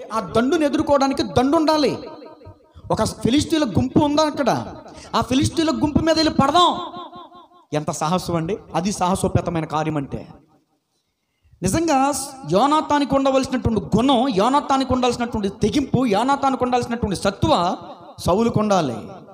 ఆ దండుని ఎదుర్కోవడానికి దండు ఉండాలి ఒక ఫిలిస్తీన్ల గుంపు ఉందా అక్కడ ఆ ఫిలిస్తీన్ల గుంపు మీద వెళ్ళి పడదాం ఎంత సాహసం అండి అది సాహసోపేతమైన కార్యం అంటే నిజంగా యోనాతానికి ఉండవలసినటువంటి గుణం యోనాతానికి ఉండాల్సినటువంటి తెగింపు యోనాతానికి ఉండాల్సినటువంటి సత్వ సౌలుకు ఉండాలి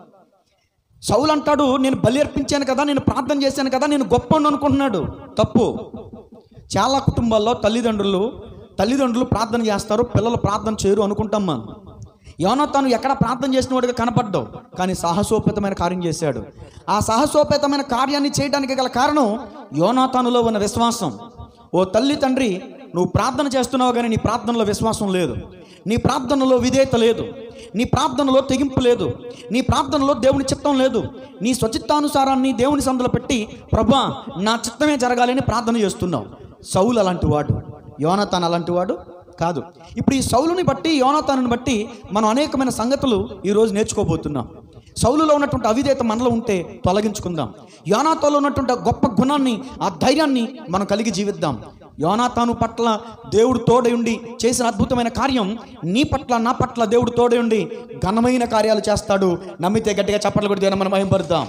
సౌలు అంటాడు నేను బలి అర్పించాను కదా నేను ప్రార్థన చేశాను కదా నేను గొప్ప అనుకుంటున్నాడు తప్పు చాలా కుటుంబాల్లో తల్లిదండ్రులు తల్లిదండ్రులు ప్రార్థన చేస్తారు పిల్లలు ప్రార్థన చేయరు అనుకుంటాం మనం యోనతాను ఎక్కడ ప్రార్థన చేసిన వాడిగా కనపడ్డావు కానీ సాహసోపేతమైన కార్యం చేశాడు ఆ సాహసోపేతమైన కార్యాన్ని చేయడానికి గల కారణం యోనాతానులో ఉన్న విశ్వాసం ఓ తల్లి తండ్రి నువ్వు ప్రార్థన చేస్తున్నావు కానీ నీ ప్రార్థనలో విశ్వాసం లేదు నీ ప్రార్థనలో విధేయత లేదు నీ ప్రార్థనలో తెగింపు లేదు నీ ప్రార్థనలో దేవుని చిత్తం లేదు నీ స్వచిత్తానుసారాన్ని దేవుని సందులో పెట్టి ప్రభా నా చిత్తమే జరగాలని ప్రార్థన చేస్తున్నావు సౌలు అలాంటి వాడు యోనతాన్ అలాంటి వాడు కాదు ఇప్పుడు ఈ సౌలుని బట్టి యోనతాను బట్టి మనం అనేకమైన సంగతులు ఈరోజు నేర్చుకోబోతున్నాం సౌలులో ఉన్నటువంటి అవిధేయత మనలో ఉంటే తొలగించుకుందాం యోనాతాలో ఉన్నటువంటి ఆ గొప్ప గుణాన్ని ఆ ధైర్యాన్ని మనం కలిగి జీవిద్దాం యోనాతాను పట్ల దేవుడు తోడై ఉండి చేసిన అద్భుతమైన కార్యం నీ పట్ల నా పట్ల దేవుడు తోడై ఉండి ఘనమైన కార్యాలు చేస్తాడు నమ్మితే గట్టిగా చప్పట్లు కొడితే మనం భయపడదాం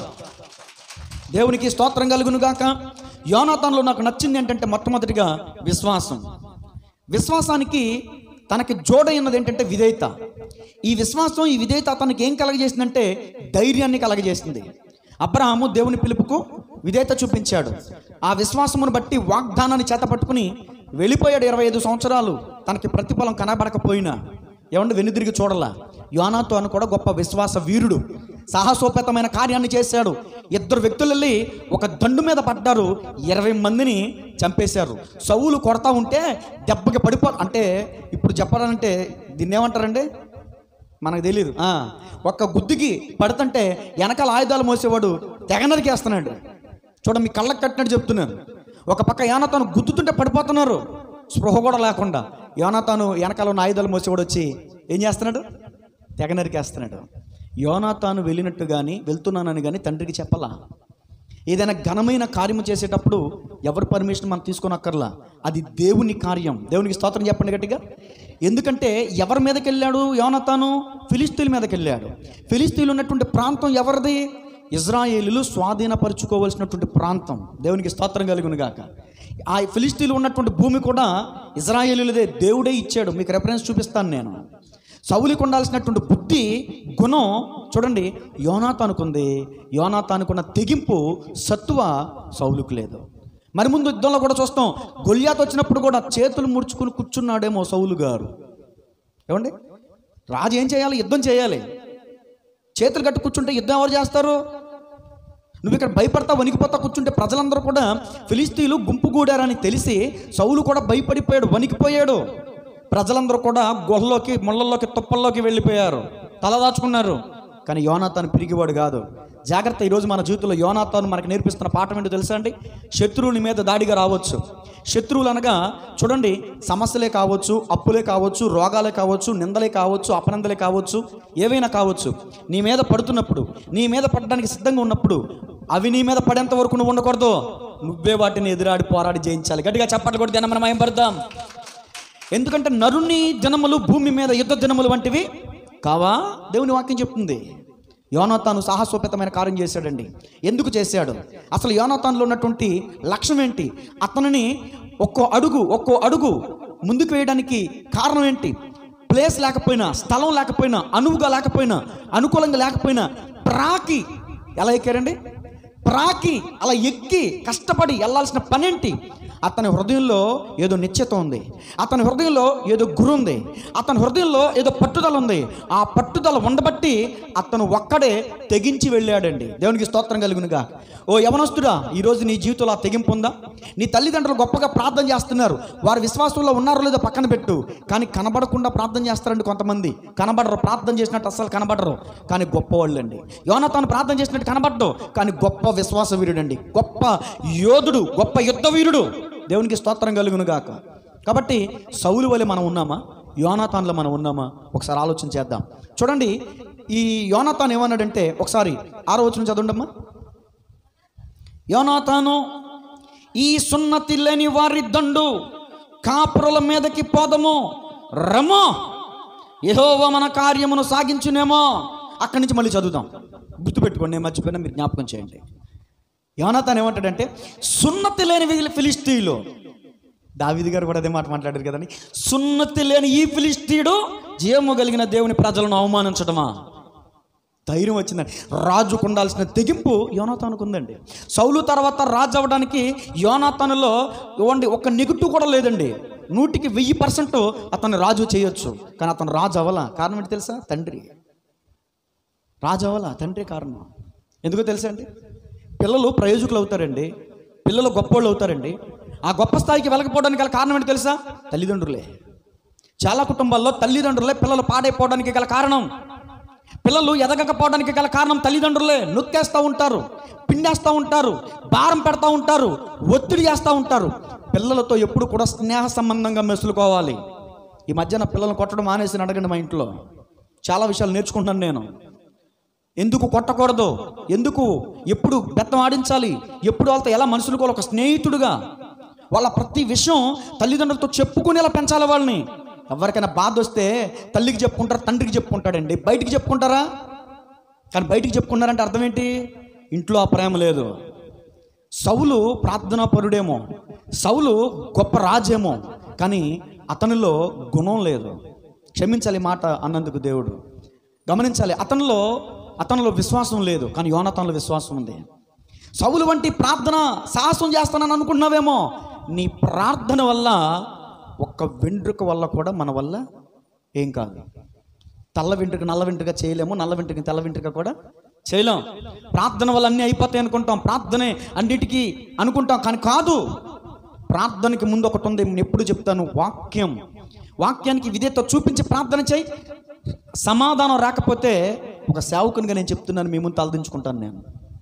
దేవునికి స్తోత్రం కలుగును గాక యోనాతాన్లో నాకు నచ్చింది ఏంటంటే మొట్టమొదటిగా విశ్వాసం విశ్వాసానికి తనకి జోడైనది ఏంటంటే విధేయత ఈ విశ్వాసం ఈ విధేయత అతనికి ఏం కలగజేసిందంటే ధైర్యాన్ని కలగజేసింది అబ్రహాము దేవుని పిలుపుకు విధేయత చూపించాడు ఆ విశ్వాసమును బట్టి వాగ్దానాన్ని చేత పట్టుకుని వెళ్ళిపోయాడు ఇరవై ఐదు సంవత్సరాలు తనకి ప్రతిఫలం కనబడకపోయినా ఏమంటే వెనుదిరిగి చూడలా యోనాతో అని కూడా గొప్ప విశ్వాస వీరుడు సాహసోపేతమైన కార్యాన్ని చేశాడు ఇద్దరు వ్యక్తులు వెళ్ళి ఒక దండు మీద పడ్డారు ఇరవై మందిని చంపేశారు సౌలు కొడతా ఉంటే దెబ్బకి పడిపో అంటే ఇప్పుడు చెప్పాలంటే దీన్ని ఏమంటారండి మనకు తెలియదు ఆ, ఒక్క గుద్దుకి పడుతుంటే వెనకాల ఆయుధాలు మోసేవాడు తెగ నరికేస్తున్నాడు చూడ మీ కళ్ళకు కట్టినట్టు చెప్తున్నాను ఒక పక్క యోనతాను గుద్దుతుంటే పడిపోతున్నారు స్పృహ కూడా లేకుండా యోనతాను వెనకాల ఉన్న ఆయుధాలు మోసేవాడు వచ్చి ఏం చేస్తున్నాడు తెగ నరికేస్తున్నాడు యోనాతాను వెళ్ళినట్టు కానీ వెళ్తున్నానని కానీ తండ్రికి చెప్పలా ఏదైనా ఘనమైన కార్యము చేసేటప్పుడు ఎవరి పర్మిషన్ మనం తీసుకోనక్కర్లా అది దేవుని కార్యం దేవునికి స్తోత్రం చెప్పండి గట్టిగా ఎందుకంటే ఎవరి మీదకి వెళ్ళాడు యోనతాను ఫిలిస్తీన్ల మీదకి వెళ్ళాడు ఫిలిస్తీన్లు ఉన్నటువంటి ప్రాంతం ఎవరిది ఇజ్రాయేలీలు స్వాధీనపరుచుకోవలసినటువంటి ప్రాంతం దేవునికి స్తోత్రం కలుగును గాక ఆ ఫిలిస్తీన్లు ఉన్నటువంటి భూమి కూడా ఇజ్రాయేలీలదే దేవుడే ఇచ్చాడు మీకు రెఫరెన్స్ చూపిస్తాను నేను సౌలికి ఉండాల్సినటువంటి బుద్ధి గుణం చూడండి యోనాతానుకుంది యోనాతానుకున్న తెగింపు సత్వ సౌలుకు లేదు మరి ముందు యుద్ధంలో కూడా చూస్తాం గొల్యాత్ వచ్చినప్పుడు కూడా చేతులు ముడుచుకుని కూర్చున్నాడేమో సౌలు గారు ఏమండి రాజు ఏం చేయాలి యుద్ధం చేయాలి చేతులు కట్టి కూర్చుంటే యుద్ధం ఎవరు చేస్తారు నువ్వు ఇక్కడ భయపడతా వణికిపోతా కూర్చుంటే ప్రజలందరూ కూడా ఫిలిస్తీన్లు గుంపు గూడారని తెలిసి సౌలు కూడా భయపడిపోయాడు వణికిపోయాడు ప్రజలందరూ కూడా గుహల్లోకి ముళ్ళల్లోకి తుప్పల్లోకి వెళ్ళిపోయారు తలదాచుకున్నారు కానీ యోనాతాను పిరిగివాడు కాదు జాగ్రత్త ఈరోజు మన జీవితంలో యోనాతాను మనకు నేర్పిస్తున్న పాఠం ఏంటో తెలుసా అండి శత్రువుని మీద దాడిగా రావచ్చు శత్రువులు అనగా చూడండి సమస్యలే కావచ్చు అప్పులే కావచ్చు రోగాలే కావచ్చు నిందలే కావచ్చు అపనందలే కావచ్చు ఏవైనా కావచ్చు నీ మీద పడుతున్నప్పుడు నీ మీద పడడానికి సిద్ధంగా ఉన్నప్పుడు అవి నీ మీద పడేంత వరకు నువ్వు ఉండకూడదు నువ్వే వాటిని ఎదురాడి పోరాడి జయించాలి గట్టిగా చప్పట్లు కొడితే మనం మయం పడదాం ఎందుకంటే నరుని దినములు భూమి మీద యుద్ధ దినములు వంటివి కావా దేవుని వాక్యం చెప్తుంది యోనాతాను సాహసోపేతమైన కార్యం చేశాడండి ఎందుకు చేశాడు అసలు యోనాతాన్లో ఉన్నటువంటి లక్ష్యం ఏంటి అతనిని ఒక్కో అడుగు ఒక్కో అడుగు ముందుకు వేయడానికి కారణం ఏంటి ప్లేస్ లేకపోయినా స్థలం లేకపోయినా అనువుగా లేకపోయినా అనుకూలంగా లేకపోయినా ప్రాకి ఎలా ఎక్కారండి ప్రాకి అలా ఎక్కి కష్టపడి వెళ్ళాల్సిన పనేంటి అతని హృదయంలో ఏదో నిశ్చిత ఉంది అతని హృదయంలో ఏదో గురు ఉంది అతని హృదయంలో ఏదో పట్టుదల ఉంది ఆ పట్టుదల ఉండబట్టి అతను ఒక్కడే తెగించి వెళ్ళాడండి దేవునికి స్తోత్రం కలుగునుగా ఓ యవనస్తుడా ఈరోజు నీ జీవితంలో ఆ తెగింపు ఉందా నీ తల్లిదండ్రులు గొప్పగా ప్రార్థన చేస్తున్నారు వారి విశ్వాసంలో ఉన్నారో లేదో పక్కన పెట్టు కానీ కనబడకుండా ప్రార్థన చేస్తారండి కొంతమంది కనబడరు ప్రార్థన చేసినట్టు అస్సలు కనబడరు కానీ గొప్పవాళ్ళు అండి యోనతాను ప్రార్థన చేసినట్టు కనబడ్డు కానీ గొప్ప విశ్వాస వీరుడండి గొప్ప యోధుడు గొప్ప యుద్ధ వీరుడు దేవునికి స్తోత్రం కలుగును గాక కాబట్టి సౌలు వలె మనం ఉన్నామా యోనాతాన్లో మనం ఉన్నామా ఒకసారి ఆలోచన చేద్దాం చూడండి ఈ యోనాతాన్ ఏమన్నాడంటే ఒకసారి ఆరో వచ్చిన చదవండమ్మా యోనాతాను ఈ సున్నతి లేని వారి దండు కాపురుల మీదకి పోదము రమో యెహోవా మన కార్యమును సాగించునేమో అక్కడి నుంచి మళ్ళీ చదువుదాం గుర్తుపెట్టుకోండి నేను మర్చిపోయినా మీరు జ్ఞాపకం చేయండి యోనాథాన్ ఏమంటాడంటే సున్నతి లేని వీళ్ళు ఫిలిస్తీన్లు దావిది గారు కూడా అదే మాట మాట్లాడారు కదండి సున్నతి లేని ఈ ఫిలిస్తీయుడు జీవము కలిగిన దేవుని ప్రజలను అవమానించడమా ధైర్యం వచ్చిందండి రాజుకు ఉండాల్సిన తెగింపు యోనాతానుకు ఉందండి సౌలు తర్వాత రాజు అవ్వడానికి యోనాతానులో ఇవ్వండి ఒక నెగిటివ్ కూడా లేదండి నూటికి వెయ్యి పర్సెంట్ అతను రాజు చేయొచ్చు కానీ అతను రాజు అవ్వాల కారణం ఏంటి తెలుసా తండ్రి రాజు అవ్వాల తండ్రి కారణం ఎందుకో తెలుసా అండి పిల్లలు ప్రయోజకులు అవుతారండి పిల్లలు గొప్పోళ్ళు అవుతారండి ఆ గొప్ప స్థాయికి వెళ్ళకపోవడానికి గల కారణం ఏంటి తెలుసా తల్లిదండ్రులే చాలా కుటుంబాల్లో తల్లిదండ్రులే పిల్లలు పాడైపోవడానికి గల కారణం పిల్లలు ఎదగకపోవడానికి గల కారణం తల్లిదండ్రులే నొక్కేస్తూ ఉంటారు పిండేస్తూ ఉంటారు భారం పెడతా ఉంటారు ఒత్తిడి చేస్తూ ఉంటారు పిల్లలతో ఎప్పుడు కూడా స్నేహ సంబంధంగా మెసులుకోవాలి ఈ మధ్యన పిల్లల్ని కొట్టడం మానేసి అడగండి మా ఇంట్లో చాలా విషయాలు నేర్చుకుంటున్నాను నేను ఎందుకు కొట్టకూడదు ఎందుకు ఎప్పుడు బెత్తం ఆడించాలి ఎప్పుడు వాళ్ళతో ఎలా మనుషులకు ఒక స్నేహితుడుగా వాళ్ళ ప్రతి విషయం తల్లిదండ్రులతో చెప్పుకునేలా పెంచాలి వాళ్ళని ఎవరికైనా బాధ వస్తే తల్లికి చెప్పుకుంటారు తండ్రికి చెప్పుకుంటాడండి బయటికి చెప్పుకుంటారా కానీ బయటికి చెప్పుకున్నారంటే అర్థం ఏంటి ఇంట్లో ఆ ప్రేమ లేదు సౌలు ప్రార్థనా పరుడేమో సౌలు గొప్ప రాజేమో కానీ అతనిలో గుణం లేదు క్షమించాలి ఈ మాట అన్నందుకు దేవుడు గమనించాలి అతనిలో అతనిలో విశ్వాసం లేదు కానీ యోనతనలో విశ్వాసం ఉంది సౌలు వంటి ప్రార్థన సాహసం చేస్తానని అనుకుంటున్నావేమో నీ ప్రార్థన వల్ల ఒక్క వెంట్రుక వల్ల కూడా మన వల్ల ఏం కాదు తెల్ల వెంట్రుక నల్ల వెంట్రుక చేయలేము నల్ల వెంట్రుక తెల్ల వెంట్రుక కూడా చేయలేం ప్రార్థన వల్ల అన్నీ అయిపోతాయి అనుకుంటాం ప్రార్థనే అన్నిటికీ అనుకుంటాం కానీ కాదు ప్రార్థనకి ముందు ఒకటి ఉంది నేను ఎప్పుడు చెప్తాను వాక్యం వాక్యానికి విధేత చూపించి ప్రార్థన చేయి సమాధానం రాకపోతే ఒక సేవకునిగా నేను చెప్తున్నాను మీ ముందు తలదించుకుంటాను నేను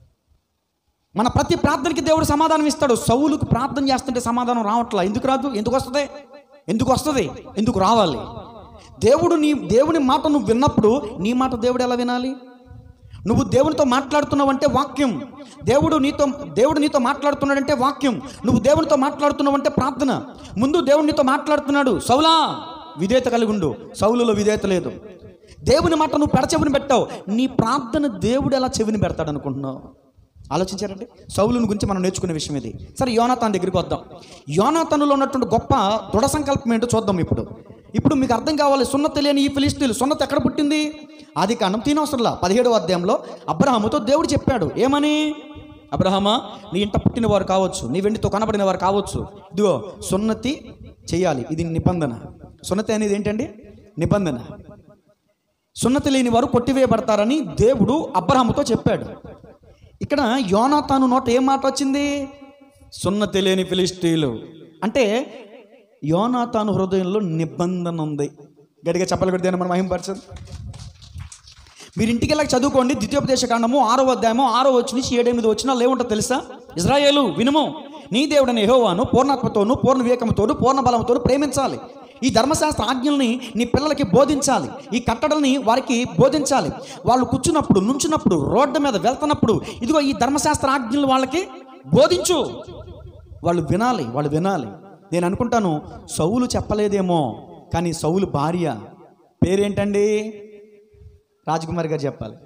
మన ప్రతి ప్రార్థనకి దేవుడు సమాధానం ఇస్తాడు సౌలుకు ప్రార్థన చేస్తుంటే సమాధానం రావట్లా ఎందుకు రాదు ఎందుకు వస్తుంది ఎందుకు వస్తుంది ఎందుకు రావాలి దేవుడు నీ దేవుని మాట నువ్వు విన్నప్పుడు నీ మాట దేవుడు ఎలా వినాలి నువ్వు దేవునితో మాట్లాడుతున్నావంటే వాక్యం దేవుడు నీతో దేవుడు నీతో మాట్లాడుతున్నాడంటే వాక్యం నువ్వు దేవునితో మాట్లాడుతున్నావంటే ప్రార్థన ముందు దేవుడు నీతో మాట్లాడుతున్నాడు సౌలా విధేయత కలిగి ఉండు సౌలులో విధేయత లేదు దేవుని మాట నువ్వు పెడచెవిని పెట్టావు నీ ప్రార్థన దేవుడు ఎలా చెవిని పెడతాడు అనుకుంటున్నావు ఆలోచించారండి సౌలుని గురించి మనం నేర్చుకునే విషయం ఇది సరే యోనాథాన్ దగ్గరికి వద్దాం యోనాథానులో ఉన్నటువంటి గొప్ప దృఢ సంకల్పం ఏంటో చూద్దాం ఇప్పుడు ఇప్పుడు మీకు అర్థం కావాలి సున్నత తెలియని ఈ ఫిలిస్తీన్లు సున్నత ఎక్కడ పుట్టింది ఆది కాండం తీనవసరంలా పదిహేడవ అధ్యాయంలో అబ్రహాముతో దేవుడు చెప్పాడు ఏమని అబ్రహమా నీ ఇంట పుట్టిన వారు కావచ్చు నీ వెండితో కనబడిన వారు కావచ్చు ఇదిగో సున్నతి చేయాలి ఇది నిబంధన సున్నతి అనేది ఏంటండి నిబంధన సున్నతి లేని వారు కొట్టివేయబడతారని దేవుడు అబ్రహాముతో చెప్పాడు ఇక్కడ యోనాతాను నోట ఏం మాట వచ్చింది సున్నతి లేని ఫిలిస్తీన్లు అంటే యోనాతాను హృదయంలో నిబంధన ఉంది గడిగా చెప్పలు కొడితే మనం మహింపరచదు మీరు ఇంటికి వెళ్ళక చదువుకోండి ద్వితీయోపదేశ కాండము ఆరో అధ్యాయము ఆరో వచ్చి నుంచి ఏడెనిమిది వచ్చినా లేవుంటో తెలుసా ఇజ్రాయేలు వినుము నీ దేవుడని యెహోవాను పూర్ణాత్మతోను పూర్ణ వివేకంతోను పూర్ణ బలంతోను ప్రేమించాలి ఈ ధర్మశాస్త్ర ఆజ్ఞల్ని నీ పిల్లలకి బోధించాలి ఈ కట్టడల్ని వారికి బోధించాలి వాళ్ళు కూర్చున్నప్పుడు నుంచున్నప్పుడు రోడ్డు మీద వెళ్తున్నప్పుడు ఇదిగో ఈ ధర్మశాస్త్ర ఆజ్ఞలు వాళ్ళకి బోధించు వాళ్ళు వినాలి వాళ్ళు వినాలి నేను అనుకుంటాను సౌలు చెప్పలేదేమో కానీ సౌలు భార్య పేరేంటండి రాజకుమారి గారు చెప్పాలి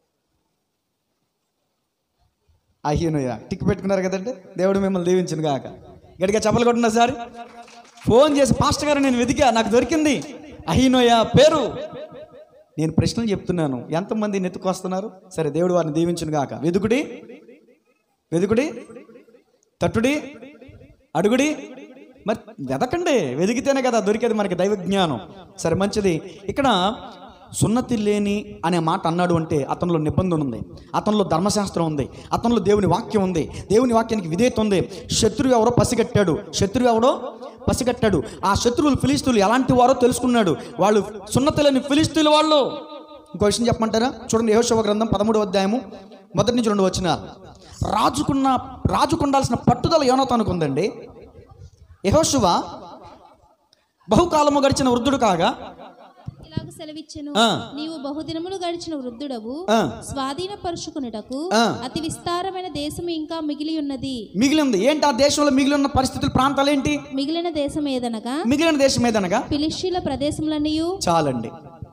అయ్యనుయ టిక్ పెట్టుకున్నారు కదండి దేవుడు మిమ్మల్ని దీవించిన కాక గడిగా చెప్పలు కొట్టున్నా సార్ ఫోన్ చేసి పాస్టర్ గారు నేను వెతికా నాకు దొరికింది అహినోయ పేరు నేను ప్రశ్నలు చెప్తున్నాను ఎంతమంది నెత్తుకొస్తున్నారు సరే దేవుడు వారిని దీవించును గాక వెదుకుడి వెదుకుడి తట్టుడి అడుగుడి మరి వెదకండి వెదిగితేనే కదా దొరికేది మనకి దైవ జ్ఞానం సరే మంచిది ఇక్కడ సున్నతి లేని అనే మాట అన్నాడు అంటే అతనిలో నిబంధన ఉంది అతనిలో ధర్మశాస్త్రం ఉంది అతనిలో దేవుని వాక్యం ఉంది దేవుని వాక్యానికి విధేయత ఉంది శత్రువు ఎవరో పసిగట్టాడు శత్రువు ఎవడో పసిగట్టాడు ఆ శత్రువులు ఫిలిస్తీన్లు ఎలాంటి వారో తెలుసుకున్నాడు వాళ్ళు సున్నతి లేని ఫిలిస్తీన్లు వాళ్ళు ఇంకో విషయం చెప్పమంటారా చూడండి యెహోషువ గ్రంథం పదమూడు అధ్యాయము మొదటి నుంచి రెండు వచ్చిన రాజుకున్న రాజుకుండాల్సిన పట్టుదల యోనతానికి ఉందండి యహోశువ బహుకాలము గడిచిన వృద్ధుడు కాగా ఇలాగ సెలవిచ్చెను ఆ. నీవు బహుదినములు గడిచిన వృద్ధుడవు ఆ, స్వాధీనపరుచుకున్నటకు ఆ. అతి విస్తారమైన దేశము ఇంకా మిగిలి ఉన్నది మిగిలింది ఏంటి ఆ దేశంలో మిగిలి ఉన్న పరిస్థితులు ప్రాంతాలు ఏంటి మిగిలిన దేశం ఏదనగా మిగిలిన దేశం ఏదనగా ఫిలిషీల ప్రదేశములన్నయు చాలండి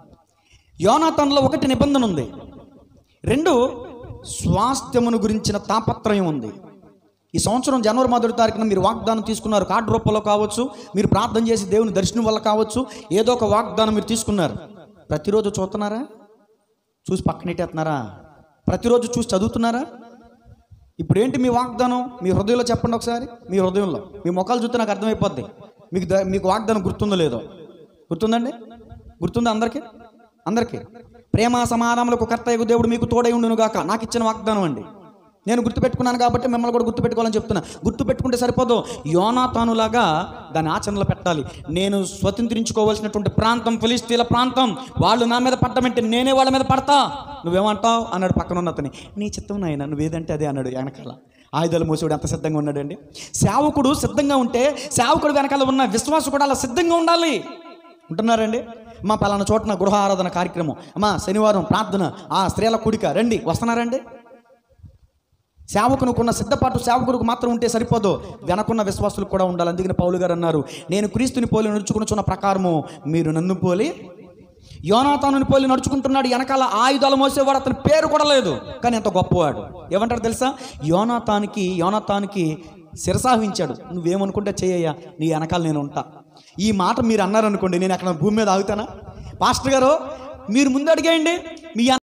యోనాతన్లో ఒకటి నిబంధన ఉంది రెండు స్వాస్థ్యమును గురించిన తాపత్రయం ఉంది ఈ సంవత్సరం జనవరి మొదటి తారీఖున మీరు వాగ్దానం తీసుకున్నారు కార్డు రూపంలో కావచ్చు మీరు ప్రార్థన చేసి దేవుని దర్శనం వల్ల కావచ్చు ఏదో ఒక వాగ్దానం మీరు తీసుకున్నారు ప్రతిరోజు చూస్తున్నారా చూసి పక్కనెట్టేస్తున్నారా ప్రతిరోజు చూసి చదువుతున్నారా ఇప్పుడు ఏంటి మీ వాగ్దానం మీ హృదయంలో చెప్పండి ఒకసారి మీ హృదయంలో మీ ముఖాలు చూస్తే నాకు అర్థమైపోద్ది మీకు ద- మీకు వాగ్దానం గుర్తుందో లేదో గుర్తుందండి గుర్తుందా అందరికీ అందరికీ ప్రేమ సమాధానములకు కర్తయ్యకు దేవుడు మీకు తోడై ఉండును గాక నాకు ఇచ్చిన వాగ్దానం అండి నేను గుర్తుపెట్టుకున్నాను కాబట్టి మిమ్మల్ని కూడా గుర్తుపెట్టుకోవాలని చెప్తున్నా గుర్తుపెట్టుకుంటే సరిపోదు యోనాతానులాగా దాని ఆచరణలో పెట్టాలి నేను స్వతంత్రించుకోవాల్సినటువంటి ప్రాంతం ఫిలిస్తీన్ల ప్రాంతం వాళ్ళు నా మీద పడ్డమంటే నేనే వాళ్ళ మీద పడతా నువ్వేమంటావు అన్నాడు పక్కన ఉన్న అతని నీ చిత్తం నాయన నువ్వేదంటే అదే అన్నాడు వెనకాల ఆయుధాలు మోసేవాడు ఎంత సిద్ధంగా ఉన్నాడండి సేవకుడు సిద్ధంగా ఉంటే సేవకుడు వెనకాల ఉన్న విశ్వాసం కూడా అలా సిద్ధంగా ఉండాలి ఉంటున్నారండి మా పలానా చోటన గృహ ఆరాధన కార్యక్రమం అమ్మా శనివారం ప్రార్థన ఆ స్త్రీల కూడిక రండి వస్తున్నారండి సేవకునుకున్న సిద్ధపాటు సేవకునికి మాత్రం ఉంటే సరిపోదు వెనకున్న విశ్వాసులకు కూడా ఉండాలి అందుకని పౌలు గారు అన్నారు నేను క్రీస్తుని పోలి నడుచుకునిచున్న ప్రకారము మీరు నన్ను పోలి యోనాతానుని పోలి నడుచుకుంటున్నాడు వెనకాల ఆయుధాలు మోసేవాడు అతని పేరు కూడా లేదు కానీ ఎంత గొప్పవాడు ఏమంటాడు తెలుసా యోనాతానికి యోనాతానికి శిరసాహించాడు నువ్వేమనుకుంటే చేయ్యా నీ వెనకాల నేను ఉంటా ఈ మాట మీరు అన్నారనుకోండి నేను అక్కడ భూమి మీద ఆగుతానా పాస్టర్ గారు మీరు ముందు అడిగేయండి మీ